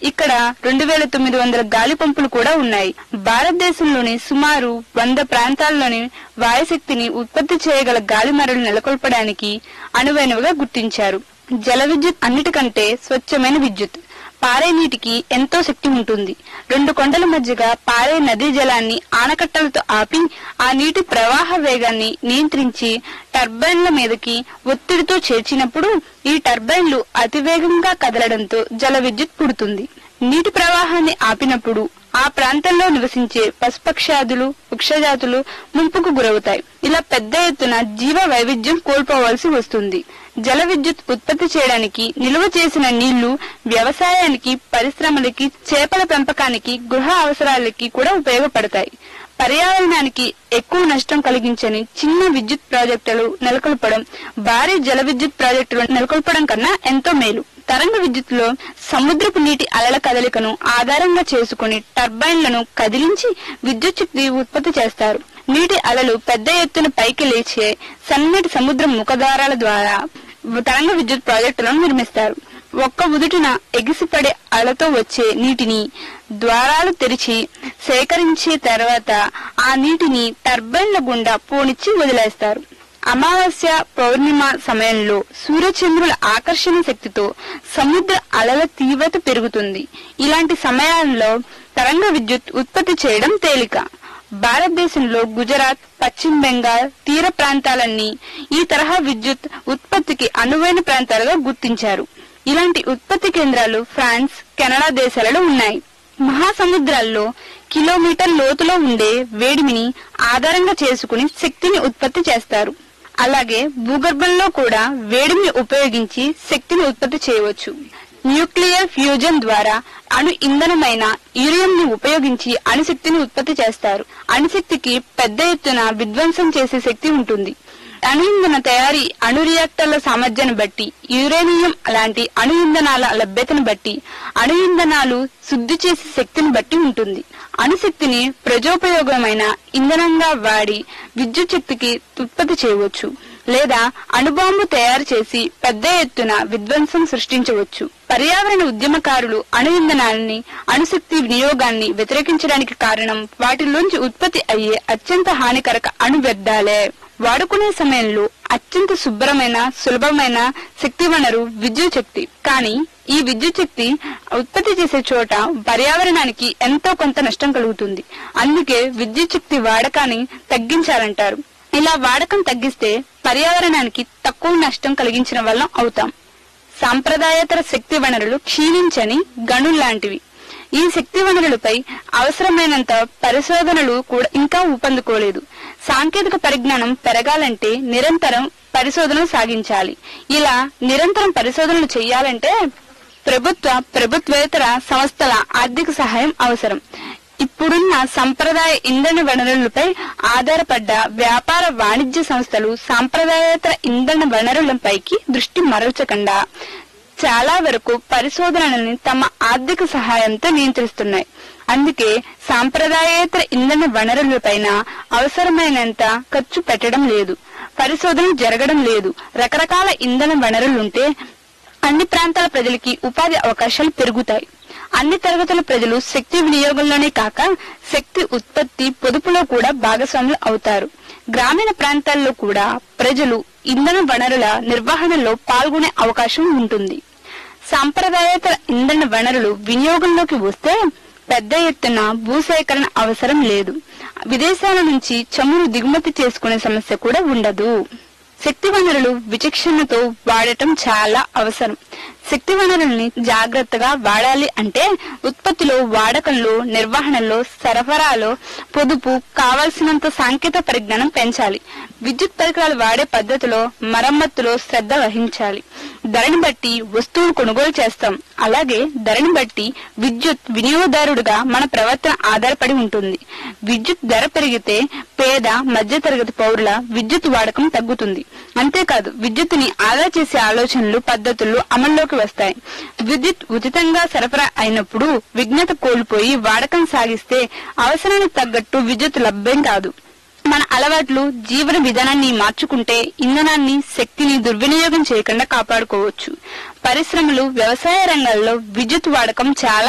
ఇక్కడ రెండు వేల తొమ్మిది వందల గాలి పంపులు కూడా ఉన్నాయి భారతదేశంలోని సుమారు వంద ప్రాంతాల్లోని వాయుశక్తిని ఉత్పత్తి చేయగల గాలి మరలు నెలకొల్పడానికి అనువైనవిగా గుర్తించారు జల విద్యుత్ అన్నిటికంటే స్వచ్ఛమైన విద్యుత్ పారే నీటికి ఎంతో శక్తి ఉంటుంది రెండు కొండల మధ్యగా పారే నదీ జలాన్ని ఆనకట్టలతో ఆపి ఆ నీటి ప్రవాహ వేగాన్ని నియంత్రించి టర్బైన్ల మీదకి ఒత్తిడితో చేర్చినప్పుడు ఈ టర్బైన్లు అతివేగంగా కదలడంతో జల విద్యుత్ పుడుతుంది నీటి ప్రవాహాన్ని ఆపినప్పుడు ఆ ప్రాంతంలో నివసించే పశుపక్షాదులు వృక్షజాతులు ముంపుకు గురవుతాయి ఇలా పెద్ద ఎత్తున జీవ వైవిధ్యం కోల్పోవలసి వస్తుంది జల విద్యుత్ ఉత్పత్తి చేయడానికి నిల్వ చేసిన నీళ్లు వ్యవసాయానికి పరిశ్రమలకి చేపల పెంపకానికి గృహ అవసరాలకి కూడా ఉపయోగపడతాయి పర్యావరణానికి ఎక్కువ నష్టం కలిగించని చిన్న విద్యుత్ ప్రాజెక్టులు నెలకొల్పడం భారీ జల విద్యుత్ ప్రాజెక్టులు నెలకొల్పడం కన్నా ఎంతో మేలు తరంగ విద్యుత్తులో సముద్రపు నీటి అలల కదలికను ఆధారంగా చేసుకుని టర్బైన్లను కదిలించి విద్యుత్ శక్తి ఉత్పత్తి చేస్తారు నీటి అలలు పెద్ద ఎత్తున పైకి లేచే సన్నటి సముద్ర ముఖద్వారాల ద్వారా తరంగ విద్యుత్ ప్రాజెక్టులను నిర్మిస్తారు ఒక్క ఉదుటిన ఎగిసిపడే అలతో వచ్చే నీటిని ద్వారాలు తెరిచి సేకరించే తర్వాత ఆ నీటిని టర్బైన్ల గుండా పోనిచ్చి వదిలేస్తారు అమావాస్య పౌర్ణిమ సమయంలో సూర్యచంద్రుల ఆకర్షణ శక్తితో సముద్ర అలల తీవ్రత పెరుగుతుంది ఇలాంటి సమయాల్లో తరంగ విద్యుత్ ఉత్పత్తి చేయడం తేలిక భారతదేశంలో గుజరాత్ పశ్చిమ బెంగాల్ తీర ప్రాంతాలన్నీ ఈ తరహా విద్యుత్ ఉత్పత్తికి అనువైన ప్రాంతాలుగా గుర్తించారు ఇలాంటి ఉత్పత్తి కేంద్రాలు ఫ్రాన్స్ కెనడా దేశాలలో ఉన్నాయి మహాసముద్రాల్లో కిలోమీటర్ లోతులో ఉండే వేడిమిని ఆధారంగా చేసుకుని శక్తిని ఉత్పత్తి చేస్తారు అలాగే భూగర్భంలో కూడా వేడిమిని ఉపయోగించి శక్తిని ఉత్పత్తి చేయవచ్చు న్యూక్లియర్ ఫ్యూజన్ ద్వారా అణు ఇంధనమైన యూరియం ని ఉపయోగించి అణుశక్తిని ఉత్పత్తి చేస్తారు అణుశక్తికి పెద్ద ఎత్తున విధ్వంసం చేసే శక్తి ఉంటుంది అణు ఇంధన తయారీ అణు రియాక్టర్ల సామర్థ్యాన్ని బట్టి యురేనియం లాంటి అణు ఇంధనాల లభ్యతను బట్టి అణు ఇంధనాలు శుద్ధి చేసే శక్తిని బట్టి ఉంటుంది అణుశక్తిని ప్రజోపయోగమైన ఇంధనంగా వాడి విద్యుత్ శక్తికి ఉత్పత్తి చేయవచ్చు లేదా అణుబాంబు తయారు చేసి పెద్ద ఎత్తున విధ్వంసం సృష్టించవచ్చు పర్యావరణ ఉద్యమకారులు అణు ఇంధనాన్ని అణుశక్తి వినియోగాన్ని వ్యతిరేకించడానికి కారణం వాటిలోంచి ఉత్పత్తి అయ్యే అత్యంత హానికరక అణు వ్యర్థాలే వాడుకునే సమయంలో అత్యంత శుభ్రమైన సులభమైన శక్తి వనరు విద్యుత్ శక్తి కానీ ఈ విద్యుత్ శక్తి ఉత్పత్తి చేసే చోట పర్యావరణానికి ఎంతో కొంత నష్టం కలుగుతుంది అందుకే విద్యుత్ శక్తి వాడకాన్ని తగ్గించాలంటారు ఇలా వాడకం తగ్గిస్తే పర్యావరణానికి తక్కువ నష్టం కలిగించిన వాళ్ళం అవుతాం సాంప్రదాయేతర శక్తి వనరులు క్షీణించని గనుల్లాంటివి ఈ శక్తి వనరులపై అవసరమైనంత పరిశోధనలు కూడా ఇంకా ఊపందుకోలేదు సాంకేతిక పరిజ్ఞానం పెరగాలంటే నిరంతరం పరిశోధనలు సాగించాలి ఇలా నిరంతరం పరిశోధనలు చేయాలంటే ప్రభుత్వ ప్రభుత్వేతర సంస్థల ఆర్థిక సహాయం అవసరం ఇప్పుడున్న సంప్రదాయ ఇంధన వనరులపై ఆధారపడ్డ వ్యాపార వాణిజ్య సంస్థలు సాంప్రదాయేతర ఇంధన వనరులపైకి దృష్టి మరల్చకుండా చాలా వరకు పరిశోధనలని తమ ఆర్థిక సహాయంతో నియంత్రిస్తున్నాయి అందుకే సాంప్రదాయేతర ఇంధన వనరులపైన అవసరమైనంత ఖర్చు పెట్టడం లేదు పరిశోధన జరగడం లేదు రకరకాల ఇంధన వనరులుంటే అన్ని ప్రాంతాల ప్రజలకి ఉపాధి అవకాశాలు పెరుగుతాయి అన్ని తరగతుల ప్రజలు శక్తి వినియోగంలోనే కాక శక్తి ఉత్పత్తి పొదుపులో కూడా భాగస్వాములు అవుతారు గ్రామీణ ప్రాంతాల్లో కూడా ప్రజలు ఇంధన వనరుల నిర్వహణలో పాల్గొనే అవకాశం ఉంటుంది సాంప్రదాయేతర ఇంధన వనరులు వినియోగంలోకి వస్తే పెద్ద ఎత్తున భూసేకరణ అవసరం లేదు విదేశాల నుంచి చమురు దిగుమతి చేసుకునే సమస్య కూడా ఉండదు శక్తి వనరులు విచక్షణతో వాడటం చాలా అవసరం శక్తి వనరుల్ని జాగ్రత్తగా వాడాలి అంటే ఉత్పత్తిలో వాడకంలో నిర్వహణలో సరఫరాలో పొదుపు కావాల్సినంత సాంకేతిక పరిజ్ఞానం పెంచాలి విద్యుత్ పరికరాలు వాడే పద్ధతిలో మరమ్మతులో శ్రద్ధ వహించాలి ధరని బట్టి వస్తువులు కొనుగోలు చేస్తాం అలాగే ధరని బట్టి విద్యుత్ వినియోగదారుడుగా మన ప్రవర్తన ఆధారపడి ఉంటుంది విద్యుత్ ధర పెరిగితే పేద మధ్యతరగతి పౌరుల విద్యుత్ వాడకం తగ్గుతుంది అంతేకాదు విద్యుత్తుని ఆదా చేసే ఆలోచనలు పద్ధతులు అమల్లోకి వస్తాయి విద్యుత్ ఉచితంగా సరఫరా అయినప్పుడు విఘ్నత కోల్పోయి వాడకం సాగిస్తే అవసరానికి తగ్గట్టు విద్యుత్ లభ్యం కాదు మన అలవాట్లు జీవన విధానాన్ని మార్చుకుంటే ఇంధనాన్ని శక్తిని దుర్వినియోగం చేయకుండా కాపాడుకోవచ్చు పరిశ్రమలు వ్యవసాయ రంగాల్లో విద్యుత్ వాడకం చాలా